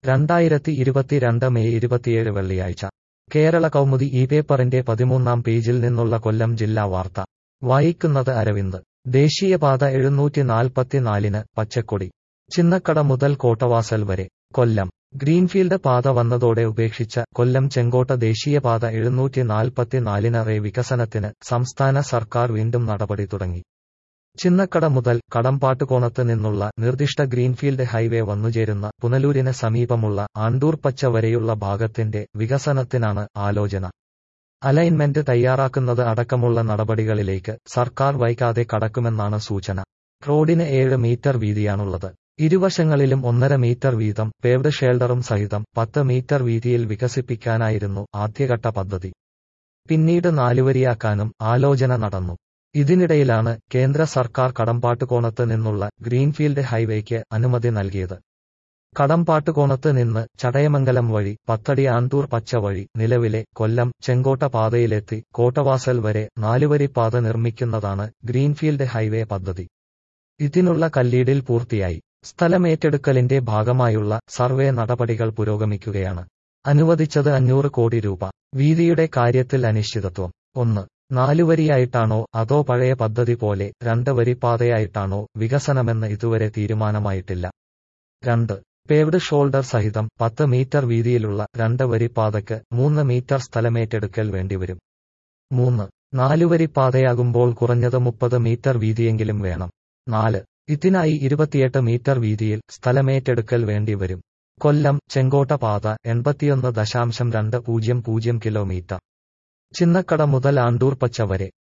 രണ്ടായിരത്തി ഇരുപത്തിരണ്ട് മെയ് ഇരുപത്തിയേഴ് വെള്ളിയാഴ്ച കേരള കൗമുദി ഈ പേപ്പറിന്റെ പതിമൂന്നാം പേജിൽ നിന്നുള്ള കൊല്ലം ജില്ലാ വാർത്ത വായിക്കുന്നത് അരവിന്ദ് ദേശീയപാത എഴുന്നൂറ്റി നാൽപ്പത്തിനാലിന് പച്ചക്കൊടി ചിന്നക്കട മുതൽ കോട്ടവാസൽ വരെ കൊല്ലം ഗ്രീൻഫീൽഡ് പാത വന്നതോടെ ഉപേക്ഷിച്ച കൊല്ലം ചെങ്കോട്ട ദേശീയപാത എഴുന്നൂറ്റി നാൽപ്പത്തിനാലിന് റേ വികസനത്തിന് സംസ്ഥാന സർക്കാർ വീണ്ടും നടപടി തുടങ്ങി ചിന്നക്കട മുതൽ കടമ്പാട്ടുകോണത്ത് നിന്നുള്ള നിർദ്ദിഷ്ട ഗ്രീൻഫീൽഡ് ഹൈവേ വന്നുചേരുന്ന പുനലൂരിന് സമീപമുള്ള ആണ്ടൂർപ്പച്ച വരെയുള്ള ഭാഗത്തിന്റെ വികസനത്തിനാണ് ആലോചന അലൈൻമെന്റ് തയ്യാറാക്കുന്നത് അടക്കമുള്ള നടപടികളിലേക്ക് സർക്കാർ വൈകാതെ കടക്കുമെന്നാണ് സൂചന റോഡിന് ഏഴ് മീറ്റർ വീതിയാണുള്ളത് ഇരുവശങ്ങളിലും ഒന്നര മീറ്റർ വീതം പേവ്ഡ് ഷേൽഡറും സഹിതം പത്ത് മീറ്റർ വീതിയിൽ വികസിപ്പിക്കാനായിരുന്നു ആദ്യഘട്ട പദ്ധതി പിന്നീട് നാലുവരിയാക്കാനും ആലോചന നടന്നു ഇതിനിടയിലാണ് കേന്ദ്ര സർക്കാർ കടമ്പാട്ടുകോണത്ത് നിന്നുള്ള ഗ്രീൻഫീൽഡ് ഹൈവേക്ക് അനുമതി നൽകിയത് കടമ്പാട്ടുകോണത്ത് നിന്ന് ചടയമംഗലം വഴി പത്തടി ആന്തൂർ പച്ച വഴി നിലവിലെ കൊല്ലം ചെങ്കോട്ട പാതയിലെത്തി കോട്ടവാസൽ വരെ നാലുവരി പാത നിർമ്മിക്കുന്നതാണ് ഗ്രീൻഫീൽഡ് ഹൈവേ പദ്ധതി ഇതിനുള്ള കല്ലീടിൽ പൂർത്തിയായി സ്ഥലമേറ്റെടുക്കലിന്റെ ഭാഗമായുള്ള സർവേ നടപടികൾ പുരോഗമിക്കുകയാണ് അനുവദിച്ചത് അഞ്ഞൂറ് കോടി രൂപ വീതിയുടെ കാര്യത്തിൽ അനിശ്ചിതത്വം ഒന്ന് നാലുവരിയായിട്ടാണോ അതോ പഴയ പദ്ധതി പോലെ രണ്ട് വരിപ്പാതയായിട്ടാണോ വികസനമെന്ന് ഇതുവരെ തീരുമാനമായിട്ടില്ല രണ്ട് പേവ്ഡ് ഷോൾഡർ സഹിതം പത്ത് മീറ്റർ വീതിയിലുള്ള രണ്ട് വരിപ്പാതയ്ക്ക് മൂന്ന് മീറ്റർ സ്ഥലമേറ്റെടുക്കൽ വേണ്ടിവരും മൂന്ന് നാലുവരിപ്പാതയാകുമ്പോൾ കുറഞ്ഞത് മുപ്പത് മീറ്റർ വീതിയെങ്കിലും വേണം നാല് ഇതിനായി ഇരുപത്തിയെട്ട് മീറ്റർ വീതിയിൽ സ്ഥലമേറ്റെടുക്കൽ വേണ്ടിവരും കൊല്ലം ചെങ്കോട്ട പാത എൺപത്തിയൊന്ന് ദശാംശം രണ്ട് പൂജ്യം പൂജ്യം കിലോമീറ്റർ ചിന്നക്കട മുതൽ ആണ്ടൂർ പച്ച വരെ